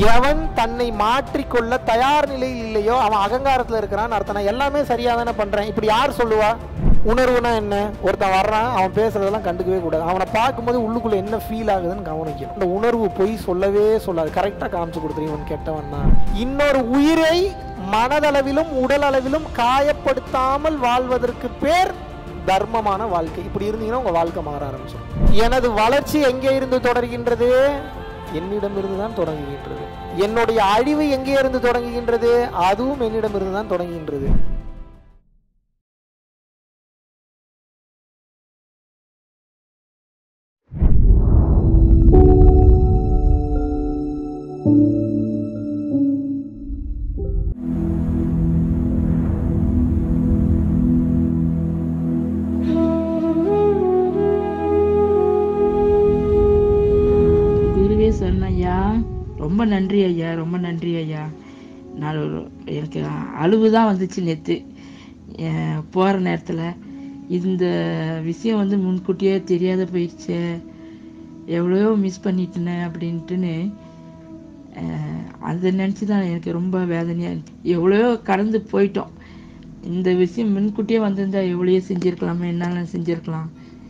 எவன் தன்னை மாற்றிக்கொள்ள தயார் நிலையில் இல்லையோ அவன் அகங்காரத்துல இருக்கிறான்னு அர்த்தம் நான் எல்லாமே சரியா தானே பண்றேன் இப்படி யார் சொல்லுவா உணர்வுனா என்ன ஒருத்தன் வர்றான் அவன் பேசுறதெல்லாம் கண்டுக்கவே கூடாது அவனை பார்க்கும்போது உள்ளுக்குள்ள என்ன ஃபீல் ஆகுதுன்னு கவனிக்கணும் இந்த உணர்வு பொய் சொல்லவே சொல்லாது கரெக்டா காமிச்சு கொடுத்துரு இவன் கெட்டவன் தான் இன்னொரு உயிரை மனதளவிலும் உடல் அளவிலும் காயப்படுத்தாமல் வாழ்வதற்கு பேர் தர்மமான வாழ்க்கை இப்படி இருந்தீங்கன்னா உங்க வாழ்க்கை மாற ஆரம்பிச்சிடும் எனது வளர்ச்சி எங்கே இருந்து தொடர்கின்றது என்னிடமிருந்து தான் தொடங்குகின்றது என்னுடைய அழிவு எங்கே இருந்து தொடங்குகின்றது அதுவும் என்னிடமிருந்து தான் தொடங்குகின்றது குருவே சரண் ஐயா ரொம்ப நன்றி ஐயா ரொம்ப நன்றி ஐயா நான் ஒரு- எனக்கு அழுவு தான் வந்துச்சு நேற்று போகிற நேரத்தில் இந்த விஷயம் வந்து முன்கூட்டியே தெரியாத போயிடுச்சே எவ்வளோ மிஸ் பண்ணிட்டேனே அப்படின்ட்டுன்னு அஹ், அதை நினச்சி தான் எனக்கு ரொம்ப வேதனையாக இருந்துச்சு எவ்வளோ கடந்து போயிட்டோம் இந்த விஷயம் முன்கூட்டியே வந்திருந்தா எவ்வளோ செஞ்சுருக்கலாமே என்னென்ன செஞ்சுருக்கலாம்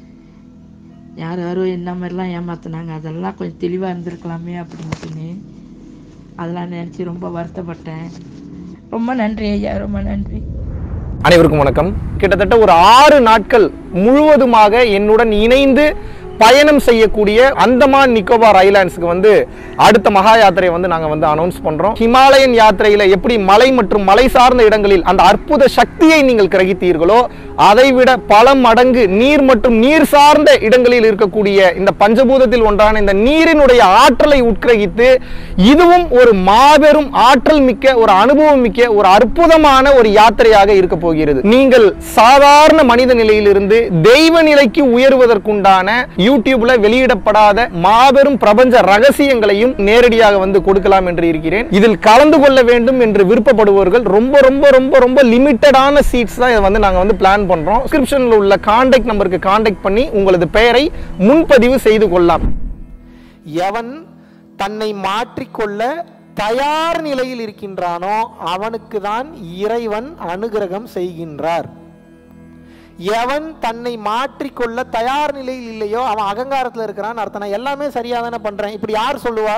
யார் யாரோ என்ன மாதிரிலாம் ஏமாத்துனாங்க அதெல்லாம் கொஞ்சம் தெளிவாக இருந்திருக்கலாமே அப்படின்ட்டுன்னு அதெல்லாம் நினச்சி ரொம்ப வருத்தப்பட்டேன் ரொம்ப நன்றி ஐயா ரொம்ப நன்றி அனைவருக்கும் வணக்கம் கிட்டத்தட்ட ஒரு ஆறு நாட்கள் முழுவதுமாக என்னுடன் இணைந்து பயணம் செய்யக்கூடிய அந்தமான் நிக்கோபார் ஐலாண்ட்ஸ்க்கு வந்து அடுத்த மகா யாத்திரையை வந்து நாங்கள் வந்து அனௌன்ஸ் பண்றோம் ஹிமாலயன் யாத்திரையில எப்படி மலை மற்றும் மலை சார்ந்த இடங்களில் அந்த அற்புத சக்தியை நீங்கள் கிரகித்தீர்களோ அதைவிட பல மடங்கு நீர் மற்றும் நீர் சார்ந்த இடங்களில் இருக்கக்கூடிய இந்த பஞ்சபூதத்தில் ஒன்றான இந்த நீரினுடைய ஆற்றலை உட்கிரகித்து இதுவும் ஒரு மாபெரும் ஆற்றல் மிக்க ஒரு அனுபவம் மிக்க ஒரு அற்புதமான ஒரு யாத்திரையாக இருக்க போகிறது நீங்கள் சாதாரண மனித நிலையிலிருந்து தெய்வ நிலைக்கு உயர்வதற்குண்டான யூடியூப்ல வெளியிடப்படாத மாபெரும் பிரபஞ்ச ரகசியங்களையும் நேரடியாக வந்து கொடுக்கலாம் என்று இருக்கிறேன் இதில் கலந்து கொள்ள வேண்டும் என்று விருப்பப்படுபவர்கள் ரொம்ப ரொம்ப ரொம்ப ரொம்ப லிமிட்டடான சீட்ஸ் தான் இதை வந்து நாங்க வந்து பிளான் பண்றோம் டிஸ்கிரிப்ஷன்ல உள்ள கான்டாக்ட் நம்பருக்கு கான்டாக்ட் பண்ணி உங்களது பெயரை முன்பதிவு செய்து கொள்ளலாம் எவன் தன்னை மாற்றிக்கொள்ள தயார் நிலையில் இருக்கின்றானோ அவனுக்கு தான் இறைவன் அனுகிரகம் செய்கின்றார் எவன் தன்னை மாற்றிக்கொள்ள தயார் நிலையில் இல்லையோ அவன் அகங்காரத்துல இருக்கிறான்னு அர்த்தம் நான் எல்லாமே சரியா தானே பண்றேன் இப்படி யார் சொல்லுவா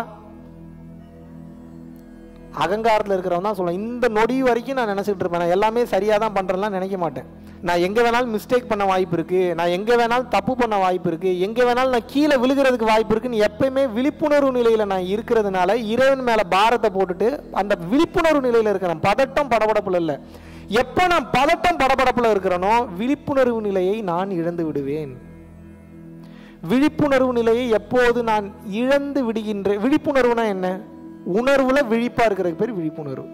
அகங்காரத்தில் இருக்கிறவன் தான் சொல்லுவேன் இந்த நொடி வரைக்கும் நான் நினச்சிட்டு இருப்பேன் நான் எல்லாமே சரியாக தான் பண்ணுறேன்லாம் நினைக்க மாட்டேன் நான் எங்கே வேணாலும் மிஸ்டேக் பண்ண வாய்ப்பு இருக்குது நான் எங்கே வேணாலும் தப்பு பண்ண வாய்ப்பு இருக்குது எங்கே வேணாலும் நான் கீழே விழுகிறதுக்கு வாய்ப்பு இருக்குன்னு எப்பயுமே விழிப்புணர்வு நிலையில் நான் இருக்கிறதுனால இறைவன் மேலே பாரத்தை போட்டுட்டு அந்த விழிப்புணர்வு நிலையில் இருக்கிறேன் பதட்டம் படபடப்புல இல்லை எப்போ நான் பதட்டம் படபடப்புல இருக்கிறேனோ விழிப்புணர்வு நிலையை நான் இழந்து விடுவேன் விழிப்புணர்வு நிலையை எப்போது நான் இழந்து விடுகின்றேன் விழிப்புணர்வுனா என்ன உணர்வுல விழிப்பா இருக்கிறதுக்கு பேர் விழிப்புணர்வு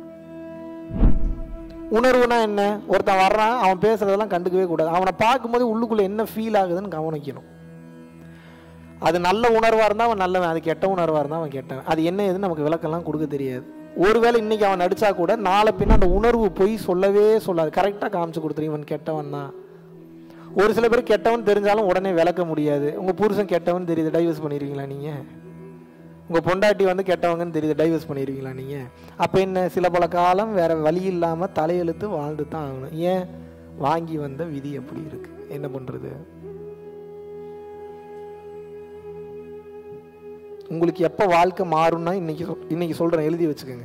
உணர்வுனா என்ன ஒருத்தன் வர்றான் அவன் பேசுறதெல்லாம் கண்டுக்கவே கூடாது அவனை பார்க்கும்போது உள்ளுக்குள்ள என்ன ஃபீல் ஆகுதுன்னு கவனிக்கணும் அது நல்ல உணர்வா இருந்தா அவன் நல்லவன் அது கெட்ட உணர்வா இருந்தா அவன் கெட்டவன் அது என்ன ஏதுன்னு நமக்கு விளக்கெல்லாம் கொடுக்க தெரியாது ஒருவேளை இன்னைக்கு அவன் நடிச்சா கூட நாளை பின்ன அந்த உணர்வு பொய் சொல்லவே சொல்லாது கரெக்டா காமிச்சு கொடுத்துரு இவன் கெட்டவன் தான் ஒரு சில பேர் கெட்டவன் தெரிஞ்சாலும் உடனே விளக்க முடியாது உங்க புருஷன் கெட்டவன் தெரியுது டைவர்ஸ் பண்ணிடுவீங்களா நீங்க உங்க பொண்டாட்டி வந்து கெட்டவங்கன்னு தெரியுது டைவர்ஸ் பண்ணிடுவீங்களா நீங்க அப்ப என்ன சில பல காலம் வேற வழி இல்லாம தலையெழுத்து வாழ்ந்து தான் ஆகணும் ஏன் வாங்கி வந்த விதி எப்படி இருக்கு என்ன பண்றது உங்களுக்கு எப்ப வாழ்க்கை மாறும்னா இன்னைக்கு சொல்- இன்னைக்கு சொல்றேன் எழுதி வச்சுக்கோங்க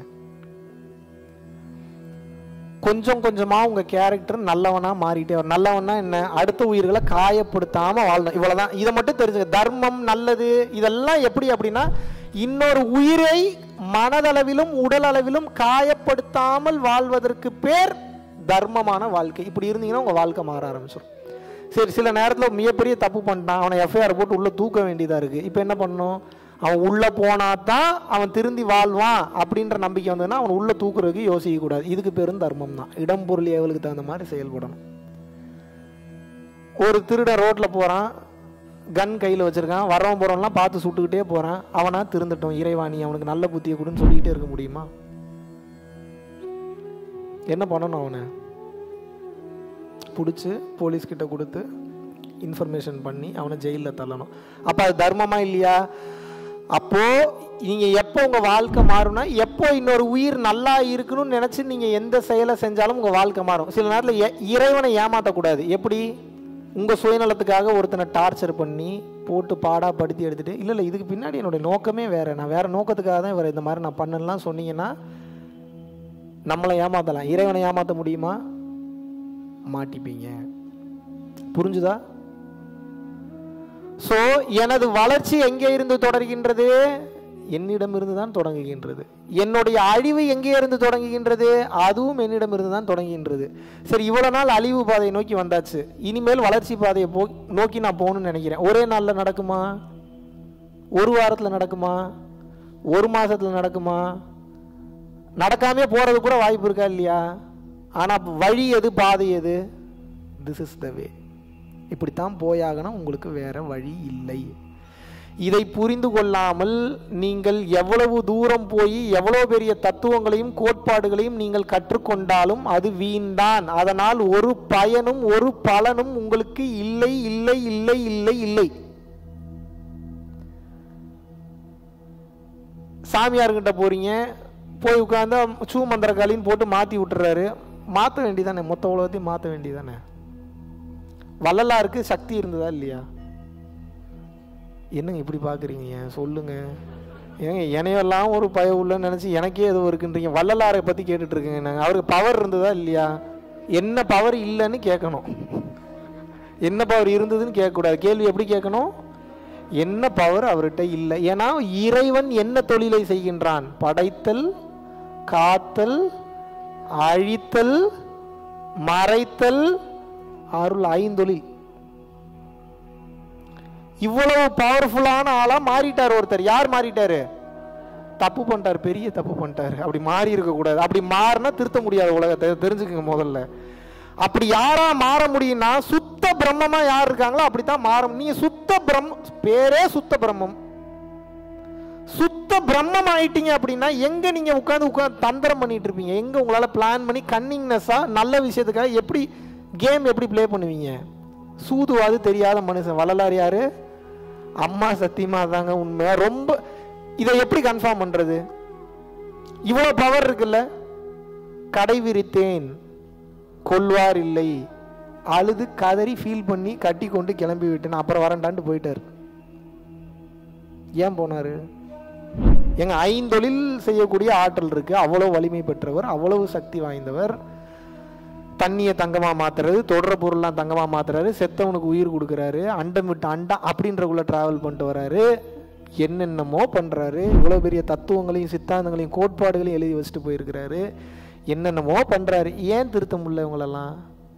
கொஞ்சம் கொஞ்சமா உங்க கேரக்டர் நல்லவனா மாறிட்டே வரும் நல்லவனா என்ன அடுத்த உயிர்களை காயப்படுத்தாம வாழணும் இவ்வளவுதான் இதை மட்டும் தெரிஞ்சுக்க தர்மம் நல்லது இதெல்லாம் எப்படி அப்படின்னா இன்னொரு உயிரை மனதளவிலும் உடல் அளவிலும் காயப்படுத்தாமல் வாழ்வதற்கு பேர் தர்மமான வாழ்க்கை இப்படி இருந்தீங்கன்னா உங்க வாழ்க்கை மாற ஆரம்பிச்சிடும் சரி சில நேரத்தில் மிகப்பெரிய தப்பு பண்ணிட்டான் அவனை எஃப்ஐஆர் போட்டு உள்ள தூக்க வேண்டியதா இருக்கு இப்போ என்ன பண்ணணும் அவன் உள்ள போனா தான் அவன் திருந்தி வாழ்வான் அப்படின்ற நம்பிக்கை வந்ததுன்னா அவன் உள்ள தூக்குறதுக்கு யோசிக்க கூடாது இதுக்கு பேரும் தர்மம் தான் இடம் பொருள் ஏவலுக்கு தகுந்த மாதிரி செயல்படணும் ஒரு திருடன் ரோட்ல போறான் கன் கையில் வச்சிருக்கான் வரவன் போறவன்லாம் பார்த்து சுட்டுக்கிட்டே போறான் அவனா திருந்தட்டும் இறைவாணி அவனுக்கு நல்ல புத்தியை கொடுன்னு சொல்லிக்கிட்டே இருக்க முடியுமா என்ன பண்ணணும் அவனை பிடிச்சி போலீஸ்கிட்ட கொடுத்து இன்ஃபர்மேஷன் பண்ணி அவனை ஜெயிலில் தள்ளணும் அப்போ அது தர்மமா இல்லையா அப்போ நீங்க எப்போ உங்க வாழ்க்கை மாறும்னா எப்போ இன்னொரு உயிர் நல்லா இருக்கணும்னு நினைச்சு நீங்க எந்த செயலை செஞ்சாலும் உங்க வாழ்க்கை மாறும் சில நேரத்தில் எ- இறைவனை ஏமாத்தக்கூடாது எப்படி உங்க சுயநலத்துக்காக ஒருத்தனை டார்ச்சர் பண்ணி போட்டு பாடா படுத்தி எடுத்துட்டு இல்லை இல்லை இதுக்கு பின்னாடி என்னுடைய நோக்கமே வேற நான் வேற நோக்கத்துக்காக தான் இவர் இந்த மாதிரி நான் பண்ணலாம் சொன்னீங்கன்னா நம்மளை ஏமாத்தலாம் இறைவனை ஏமாத்த முடியுமா மாட்டிப்பீங்க புரிஞ்சுதா ஸோ எனது வளர்ச்சி எங்கே இருந்து தொடர்கின்றது என்னிடமிருந்து தான் தொடங்குகின்றது என்னுடைய அழிவு எங்கே இருந்து தொடங்குகின்றது அதுவும் என்னிடமிருந்து தான் தொடங்குகின்றது சரி இவ்வளோ நாள் அழிவு பாதையை நோக்கி வந்தாச்சு இனிமேல் வளர்ச்சி பாதையை போ நோக்கி நான் போகணும்னு நினைக்கிறேன் ஒரே நாளில் நடக்குமா ஒரு வாரத்தில் நடக்குமா ஒரு மாசத்துல நடக்குமா நடக்காமே போகிறது கூட வாய்ப்பு இருக்கா இல்லையா ஆனால் வழி எது பாதை எது திஸ் இஸ் த வே இப்படித்தான் போயாகணும் உங்களுக்கு வேற வழி இல்லை இதை புரிந்து கொள்ளாமல் நீங்கள் எவ்வளவு தூரம் போய் எவ்வளவு பெரிய தத்துவங்களையும் கோட்பாடுகளையும் நீங்கள் கற்றுக்கொண்டாலும் அது வீண்தான் அதனால் ஒரு பயனும் ஒரு பலனும் உங்களுக்கு இல்லை இல்லை இல்லை இல்லை இல்லை சாமியார்கிட்ட போறீங்க போய் உட்காந்து சூ மந்திரக்காலின்னு போட்டு மாற்றி விட்டுறாரு மாற்ற வேண்டியதானே மொத்த உலகத்தையும் மாற்ற வேண்டியதானே வள்ளலாருக்கு சக்தி இருந்ததா இல்லையா என்னங்க இப்படி பார்க்குறீங்க சொல்லுங்க ஏங்க என்னையெல்லாம் ஒரு பய உள்ளன்னு நினச்சி எனக்கே ஏதோ இருக்குன்றீங்க வள்ளலாரை பற்றி கேட்டுட்டு இருக்கேங்க நாங்கள் அவருக்கு பவர் இருந்ததா இல்லையா என்ன பவர் இல்லைன்னு கேட்கணும் என்ன பவர் இருந்ததுன்னு கேட்கக்கூடாது கேள்வி எப்படி கேட்கணும் என்ன பவர் அவர்கிட்ட இல்லை ஏன்னா இறைவன் என்ன தொழிலை செய்கின்றான் படைத்தல் காத்தல் அழித்தல் மறைத்தல் அருள் ஐந்தொழில் இவ்வளவு பவர்ஃபுல்லான ஆளா மாறிட்டார் ஒருத்தர் யார் மாறிட்டாரு தப்பு பண்ணிட்டார் பெரிய தப்பு பண்ணிட்டாரு அப்படி மாறி இருக்க கூடாது அப்படி மாறினா திருத்த முடியாது உலகத்தை தெரிஞ்சுக்கங்க முதல்ல அப்படி யாரா மாற முடியும்னா சுத்த பிரம்மமா யார் இருக்காங்களோ அப்படித்தான் மாற முடியும். நீங்க சுத்த பிரம்ம பேரே சுத்த பிரம்மம் சுத்த பிரம்மம் ஆயிட்டீங்க அப்படின்னா எங்க நீங்க உட்காந்து உட்காந்து தந்திரம் பண்ணிட்டு இருப்பீங்க எங்க உங்களால பிளான் பண்ணி கன்னிங்னஸா நல்ல விஷயத்துக்காக எப்படி கேம் எப்படி ப்ளே பண்ணுவீங்க சூதுவாது தெரியாத மனுஷன் வள்ளலார் யாரு அம்மா சத்தியமா தாங்க உண்மை ரொம்ப இதை எப்படி கன்ஃபார்ம் பண்றது இவ்வளவு பவர் இருக்குல்ல கடை விரித்தேன் கொல்வார் இல்லை அழுது கதறி ஃபீல் பண்ணி கட்டி கொண்டு கிளம்பி விட்டேன் அப்புறம் வரண்டான்ட்டு போயிட்டார் ஏன் போனாரு எங்க ஐந்தொழில் செய்யக்கூடிய ஆற்றல் இருக்கு அவ்வளவு வலிமை பெற்றவர் அவ்வளவு சக்தி வாய்ந்தவர் தண்ணியை தங்கமா மாத்துறது தொடர பொருள்லாம் தங்கமா மாத்துறாரு செத்தவனுக்கு உயிர் கொடுக்குறாரு அண்டம் விட்டு அண்டம் அப்படின்றக்குள்ள டிராவல் பண்ணிட்டு வராரு என்னென்னமோ பண்றாரு இவ்வளவு பெரிய தத்துவங்களையும் சித்தாந்தங்களையும் கோட்பாடுகளையும் எழுதி வச்சுட்டு போயிருக்கிறாரு என்னென்னமோ பண்றாரு ஏன் திருத்த முடியல இவங்களெல்லாம்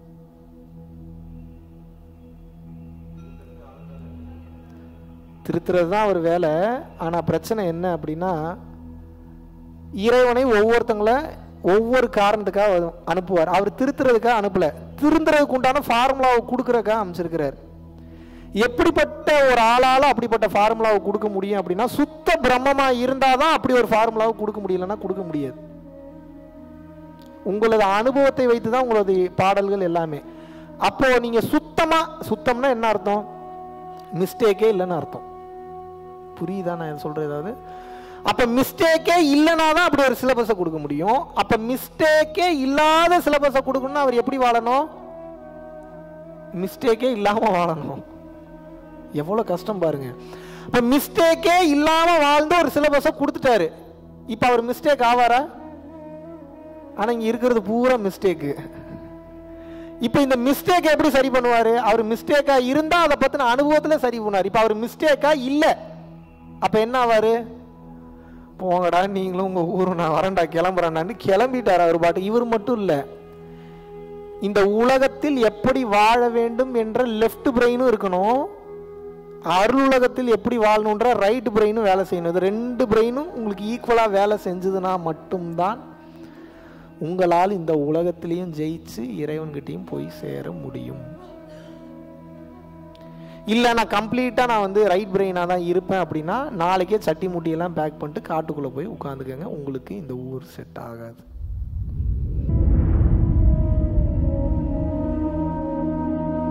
திருத்துறது தான் அவர் வேலை ஆனால் பிரச்சனை என்ன அப்படின்னா இறைவனை ஒவ்வொருத்தங்கள ஒவ்வொரு காரணத்துக்காக வ- அனுப்புவார் அவர் திருத்துறதுக்காக அனுப்பல திருந்துறதுக்கு உண்டான ஃபார்முலாவை கொடுக்கறதுக்காக அமைச்சிருக்கிறார் எப்படிப்பட்ட ஒரு ஆளால அப்படிப்பட்ட ஃபார்முலாவை கொடுக்க முடியும் அப்படின்னா சுத்த பிரம்மமா இருந்தாதான் அப்படி ஒரு ஃபார்முலாவை கொடுக்க முடியலன்னா கொடுக்க முடியாது உங்களது அனுபவத்தை வைத்து தான் உங்களது பாடல்கள் எல்லாமே அப்போ நீங்க சுத்தமா சுத்தம்னா என்ன அர்த்தம் மிஸ்டேக்கே இல்லைன்னு அர்த்தம் புரியுதா நான் சொல்றது ஏதாவது அப்ப மிஸ்டேக்கே இல்லைனா தான் அப்படி ஒரு சிலபஸை கொடுக்க முடியும் அப்ப மிஸ்டேக்கே இல்லாத சிலபஸை கொடுக்கணும்னா அவர் எப்படி வாழணும் மிஸ்டேக்கே இல்லாம வாழணும் எவ்வளவு கஷ்டம் பாருங்க அப்ப மிஸ்டேக்கே இல்லாம வாழ்ந்து ஒரு சிலபஸை கொடுத்துட்டாரு இப்ப அவர் மிஸ்டேக் ஆவாரா ஆனா இங்க இருக்கிறது பூரா மிஸ்டேக்கு இப்போ இந்த மிஸ்டேக் எப்படி சரி பண்ணுவாரு அவர் மிஸ்டேக்கா இருந்தா அதை பத்தின அனுபவத்துல சரி பண்ணுவார் இப்போ அவர் மிஸ்டேக்கா இல்ல அப்ப என்ன ஆவாரு போங்கடா நீங்களும் உங்க ஊரும் நான் வரேன்டா கிளம்புறேன்டான்னு கிளம்பிட்டார் அவர் பாட்டு இவர் மட்டும் இல்ல இந்த உலகத்தில் எப்படி வாழ வேண்டும் என்ற லெஃப்ட் பிரெயினும் இருக்கணும் அருள் உலகத்தில் எப்படி வாழணுன்ற ரைட் பிரெயினும் வேலை செய்யணும் இது ரெண்டு பிரெயினும் உங்களுக்கு ஈக்குவலா வேலை செஞ்சதுன்னா மட்டும்தான் உங்களால் இந்த உலகத்திலையும் ஜெயிச்சு இறைவன்கிட்டயும் போய் சேர முடியும் இல்லை நான் கம்ப்ளீட்டாக நான் வந்து ரைட் பிரெயினாக தான் இருப்பேன் அப்படின்னா நாளைக்கே சட்டி முட்டியெல்லாம் பேக் பண்ணிட்டு காட்டுக்குள்ளே போய் உட்காந்துக்கங்க உங்களுக்கு இந்த ஊர் செட் ஆகாது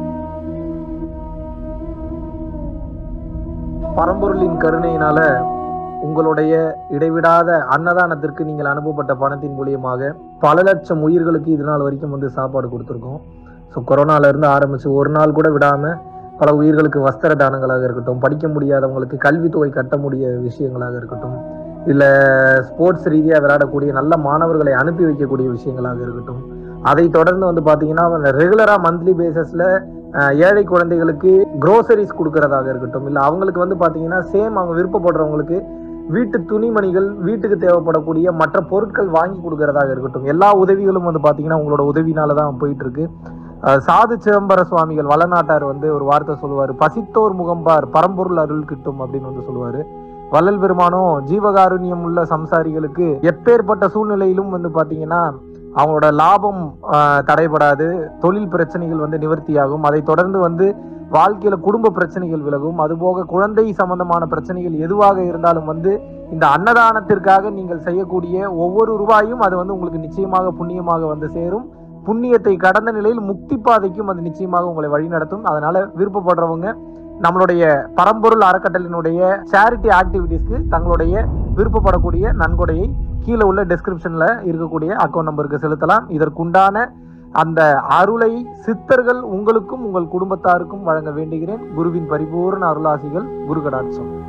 பரம்பொருளின் கருணையினால உங்களுடைய இடைவிடாத அன்னதானத்திற்கு நீங்கள் அனுப்பப்பட்ட பணத்தின் மூலியமாக பல லட்சம் உயிர்களுக்கு இது நாள் வரைக்கும் வந்து சாப்பாடு கொடுத்துருக்கோம் ஸோ கொரோனால இருந்து ஆரம்பிச்சு ஒரு நாள் கூட விடாம பல உயிர்களுக்கு வஸ்திர தானங்களாக இருக்கட்டும் படிக்க முடியாதவங்களுக்கு கல்வித்தொகை கட்ட முடிய விஷயங்களாக இருக்கட்டும் இல்லை ஸ்போர்ட்ஸ் ரீதியாக விளையாடக்கூடிய நல்ல மாணவர்களை அனுப்பி வைக்கக்கூடிய விஷயங்களாக இருக்கட்டும் அதை தொடர்ந்து வந்து பார்த்தீங்கன்னா ரெகுலராக மந்த்லி பேசிஸில் ஏழை குழந்தைகளுக்கு க்ரோசரிஸ் கொடுக்கறதாக இருக்கட்டும் இல்லை அவங்களுக்கு வந்து பார்த்தீங்கன்னா சேம் அவங்க விருப்பப்படுறவங்களுக்கு வீட்டு துணிமணிகள் வீட்டுக்கு தேவைப்படக்கூடிய மற்ற பொருட்கள் வாங்கி கொடுக்கறதாக இருக்கட்டும் எல்லா உதவிகளும் வந்து பார்த்தீங்கன்னா உங்களோட உதவினால தான் போயிட்டு இருக்கு அஹ் சாது சிதம்பர சுவாமிகள் வளநாட்டார் வந்து ஒரு வார்த்தை சொல்லுவார் பசித்தோர் முகம்பார் பரம்பொருள் அருள் கிட்டும் அப்படின்னு வந்து சொல்லுவாரு வள்ளல் பெருமானும் ஜீவகாருண்யம் உள்ள சம்சாரிகளுக்கு எப்பேற்பட்ட சூழ்நிலையிலும் வந்து பாத்தீங்கன்னா அவங்களோட லாபம் ஆஹ், தடைபடாது தொழில் பிரச்சனைகள் வந்து நிவர்த்தியாகும் அதை தொடர்ந்து வந்து வாழ்க்கையில குடும்ப பிரச்சனைகள் விலகும் அதுபோக குழந்தை சம்பந்தமான பிரச்சனைகள் எதுவாக இருந்தாலும் வந்து இந்த அன்னதானத்திற்காக நீங்கள் செய்யக்கூடிய ஒவ்வொரு ரூபாயும் அது வந்து உங்களுக்கு நிச்சயமாக புண்ணியமாக வந்து சேரும் புண்ணியத்தை கடந்த நிலையில் முக்தி பாதைக்கும் அது நிச்சயமாக உங்களை வழிநடத்தும் அதனால விருப்பப்படுறவங்க நம்மளுடைய பரம்பொருள் அறக்கட்டளினுடைய சேரிட்டி ஆக்டிவிட்டீஸ்க்கு தங்களுடைய விருப்பப்படக்கூடிய நன்கொடையை கீழே உள்ள டெஸ்கிரிப்ஷன்ல இருக்கக்கூடிய அக்கௌண்ட் நம்பருக்கு செலுத்தலாம் இதற்குண்டான அந்த அருளை சித்தர்கள் உங்களுக்கும் உங்கள் குடும்பத்தாருக்கும் வழங்க வேண்டுகிறேன் குருவின் பரிபூர்ண அருளாசிகள் குரு கடாட்சம்